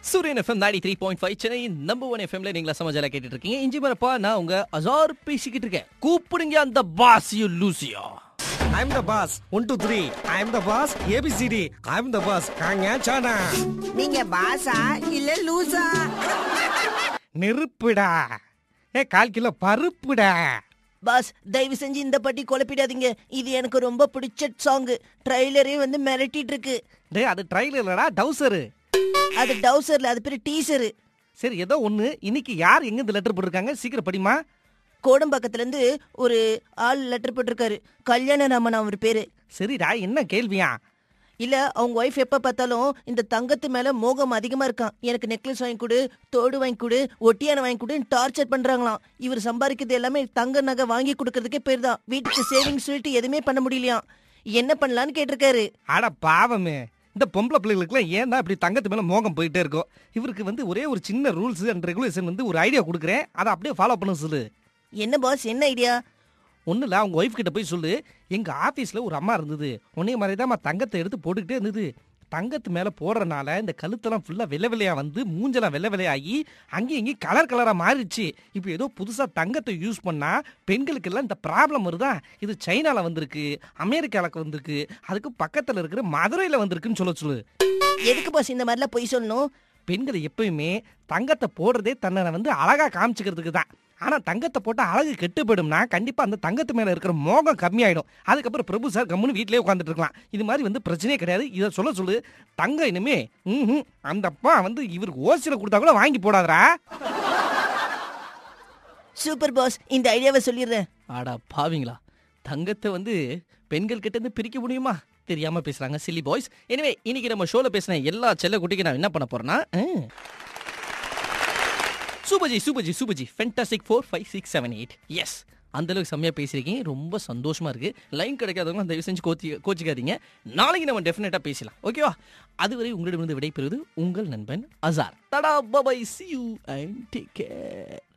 சூரியன் FM ninety three point five Chennai number one எஃப்எம்ல நீங்களா சமாஜால கேட்டுட்டு இருக்கீங்க இஞ்சி மரப்பா நான் உங்க அசார் பேசிக்கிட்டு இருக்கேன் கூப்பிடுங்க அந்த boss you Lucia I'm the boss. One, two, three. I'm the boss. ABCD. I'm the boss. காங்க சானா நீங்க பாசா இல்ல லூசா நெருப்புடா ஏ கால் கிலோ பருப்புடா பாஸ் தயவு செஞ்சு இந்த பட்டி குழப்பிடாதீங்க இது எனக்கு ரொம்ப பிடிச்ச சாங் ட்ரைலரே வந்து மிரட்டிட்டு இருக்கு டேய் அது ட்ரைலர் இல்லடா டவுசரு அது டவுசர்ல அது பேரு டீசரு சரி ஏதோ ஒண்ணு இன்னைக்கு யார் எங்க இந்த லெட்டர் போட்டிருக்காங்க சீக்கிரம் படிமா கோடம்பாக்கத்துல இருந்து ஒரு ஆள் லெட்டர் போட்டிருக்காரு கல்யாண ராமன் அவர் பேரு சரிடா என்ன கேள்வியா இல்ல அவங்க ஒய்ஃப் எப்ப பார்த்தாலும் இந்த தங்கத்து மேல மோகம் அதிகமா இருக்கான் எனக்கு நெக்லஸ் வாங்கி கொடு தோடு வாங்கி கொடு ஒட்டியான வாங்கி கொடு டார்ச்சர் பண்றாங்களாம் இவர் சம்பாதிக்கிறது எல்லாமே தங்க நகை வாங்கி கொடுக்கறதுக்கே பேர் தான் வீட்டுக்கு சேவிங்ஸ் சொல்லிட்டு எதுவுமே பண்ண முடியலையாம் என்ன பண்ணலான்னு கேட்டிருக்காரு அட பாவமே இந்த பொம்பளை பிள்ளைகளுக்குலாம் ஏன் தான் இப்படி தங்கத்து மேல மோகம் போயிட்டே இருக்கும் இவருக்கு வந்து ஒரே ஒரு சின்ன ரூல்ஸ் அண்ட் ரெகுலேஷன் வந்து ஒரு ஐடியா கொடுக்குறேன் அதை அப்படியே ஃபாலோ பண்ண சொல்லு என்ன பாஸ் என்ன ஐடியா ஒன்றும் இல்லை அவங்க ஒய்ஃப் கிட்ட போய் சொல்லு எங்கள் ஆஃபீஸில் ஒரு அம்மா இருந்தது உன்னே மாதிரி தான் தங்கத்தை எடுத்து போட்டுக்கிட்டே இருந்தது தங்கத்து மேலே போடுறனால இந்த கழுத்தெல்லாம் ஃபுல்லாக வெள்ளை வெள்ளையாக வந்து மூஞ்செல்லாம் வெள்ளை வெள்ளையாகி அங்கேயும் இங்கேயும் கலர் கலராக மாறிடுச்சு இப்போ ஏதோ புதுசாக தங்கத்தை யூஸ் பண்ணால் பெண்களுக்கெல்லாம் இந்த ப்ராப்ளம் வருதா இது சைனாவில் வந்திருக்கு அமெரிக்காவில் வந்திருக்கு அதுக்கு பக்கத்தில் இருக்கிற மதுரையில் வந்திருக்குன்னு சொல்ல சொல்லு எதுக்கு பாஸ் இந்த மாதிரிலாம் பொய் சொல்லணும் பெண்கள் எப்பயுமே தங்கத்தை போடுறதே தன்னை வந்து அழகா காமிச்சுக்கிறதுக்கு தான் ஆனா தங்கத்தை போட்டா அழகு கெட்டு போயிடும்னா கண்டிப்பா அந்த தங்கத்து மேல இருக்கிற மோகம் கம்மியாயிடும் அதுக்கப்புறம் பிரபு சார் கம்முன்னு வீட்லயே உட்காந்துட்டு இருக்கலாம் இது மாதிரி வந்து பிரச்சனையே கிடையாது இதை சொல்ல சொல்லு தங்கம் இனிமே ம்ஹும், அந்த அப்பா வந்து இவருக்கு ஓசில கொடுத்தா கூட வாங்கி போடாதடா சூப்பர் பாஸ் இந்த ஐடியாவை சொல்லிடுறேன் ஆடா பாவிங்களா தங்கத்தை வந்து பெண்கள் கிட்ட இருந்து பிரிக்க முடியுமா தெரியாம பேசுறாங்க சில்லி பாய்ஸ் எனவே இன்னைக்கு நம்ம ஷோல பேசின எல்லா செல்ல குட்டிக்கு நான் என்ன பண்ண போறேன்னா சூப்பர்ஜி சூப்பர்ஜி சூப்பர்ஜி fantastic four five six seven eight yes அந்த அளவுக்கு செம்மையா பேசியிருக்கீங்க ரொம்ப சந்தோஷமா இருக்கு லைன் கிடைக்காதவங்க தயவு செஞ்சு கோச்சி கோச்சிக்காதீங்க நாளைக்கு நம்ம டெஃபினட்டா பேசலாம் ஓகேவா அதுவரை உங்களிடமிருந்து விடைபெறுவது உங்கள் நண்பன் அசார் தடா பபாய் see you and take care